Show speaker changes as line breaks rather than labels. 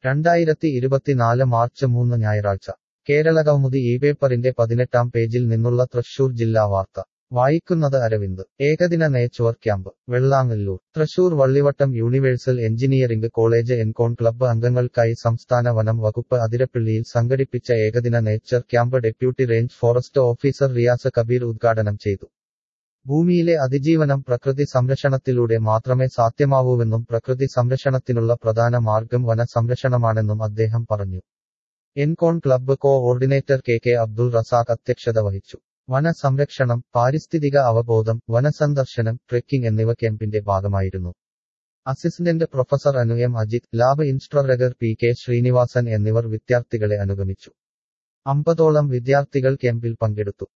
രണ്ടായിരത്തി ഇരുപത്തിനാല് മാർച്ച് മൂന്ന് ഞായറാഴ്ച കേരള കൗമുദി ഈ പേപ്പറിന്റെ പതിനെട്ടാം പേജിൽ നിന്നുള്ള തൃശൂർ ജില്ലാ വാർത്ത വായിക്കുന്നത് അരവിന്ദ് ഏകദിന nature camp Vellangallur Thrissur Vallivattam universal engineering college Encon club അംഗങ്ങൾക്കായി സംസ്ഥാന വനം വകുപ്പ് അതിരപ്പിള്ളിയിൽ സംഘടിപ്പിച്ച ഏകദിന nature camp deputy range forest officer Riyas Kabeer ഉദ്ഘാടനം ചെയ്തു ഭൂമിയിലെ അതിജീവനം പ്രകൃതി സംരക്ഷണത്തിലൂടെ മാത്രമേ സാധ്യമാവൂവെന്നും പ്രകൃതി സംരക്ഷണത്തിനുള്ള പ്രധാന മാർഗം വനസംരക്ഷണമാണെന്നും അദ്ദേഹം പറഞ്ഞു Encon club coordinator K K Abdul Razak അധ്യക്ഷത വഹിച്ചു വനസംരക്ഷണം പാരിസ്ഥിതിക അവബോധം വനസന്ദർശനം ട്രെക്കിംഗ് എന്നിവ ക്യാമ്പിന്റെ ഭാഗമായിരുന്നു assistant professor Anu M Ajith lab instructor P K Sreenivasan എന്നിവർ വിദ്യാർത്ഥികളെ അനുഗമിച്ചു അമ്പതോളം വിദ്യാർത്ഥികൾ ക്യാമ്പിൽ പങ്കെടുത്തു